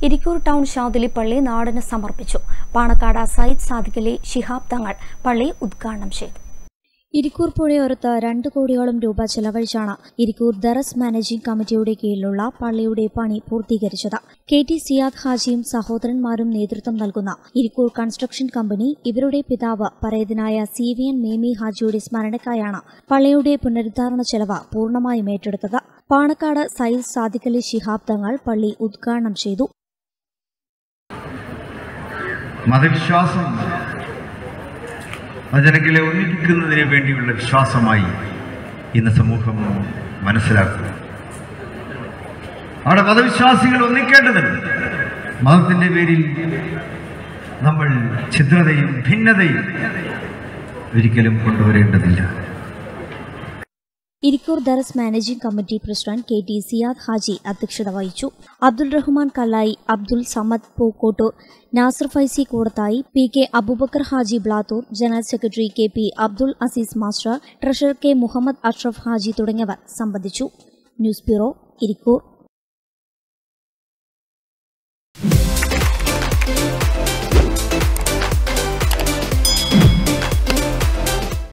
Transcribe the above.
Irikkur town ഷാദിലി പള്ളി നാടിന് സമർപ്പിച്ചു പാണക്കാട് സയ്യിദ് സാദിഖലി ശിഹാബ് തങ്ങൾ പള്ളി ഉദ്ഘാടനം ചെയ്തു ഇരിക്കൂർ പുഴയോരത്ത് രണ്ട് കോടിയോളം രൂപ ചെലവഴിച്ചാണ് ഇരിക്കൂർ ദറസ് മാനേജിംഗ് കമ്മിറ്റിയുടെ കീഴിലുള്ള പള്ളിയുടെ പണി പൂർത്തീകരിച്ചത് കെ ടി സിയാദ് ഹാജിയും സഹോദരന്മാരും നേതൃത്വം നൽകുന്ന ഇരിക്കൂർ കൺസ്ട്രക്ഷൻ കമ്പനി ഇവരുടെ പിതാവ് പരേതനായ സി വി എൻ മേമി ഹാജിയുടെ സ്മരണയ്ക്കായാണ് പള്ളിയുടെ പുനരുദ്ധാരണ ചെലവ് പൂർണ്ണമായും ഏറ്റെടുത്തത് പാണക്കാട് സയ്യിദ് സാദിഖലി ശിഹാബ് തങ്ങൾ പള്ളി ഉദ്ഘാടനം ചെയ്തു മതവിശ്വാസം വചനങ്ങളെ ഒന്നിപ്പിക്കുന്നതിന് വേണ്ടിയുള്ള വിശ്വാസമായി ഇന്ന് സമൂഹം മനസ്സിലാക്കുന്നു അവിടെ മതവിശ്വാസികൾ ഒന്നിക്കേണ്ടതുണ്ട് മതത്തിൻ്റെ പേരിൽ നമ്മൾ ഛിദ്രതയും ഭിന്നതയും ഒരിക്കലും കൊണ്ടുവരേണ്ടതില്ല ഇരിക്കൂർ ദറസ് managing committee president K T Siyad Haji അധ്യക്ഷത വഹിച്ചു Abdul Rahman Kallayi Abdul Samad Pookkottur Nasar Faizy Koodathayi P K Abubakar Haji Blathur general secretary K P Abdul Aziz master treasurer K Muhammad Ashraf Haji തുടങ്ങിയവർ സംബന്ധിച്ചു ന്യൂസ് ബ്യൂറോ ഇരിക്കൂർ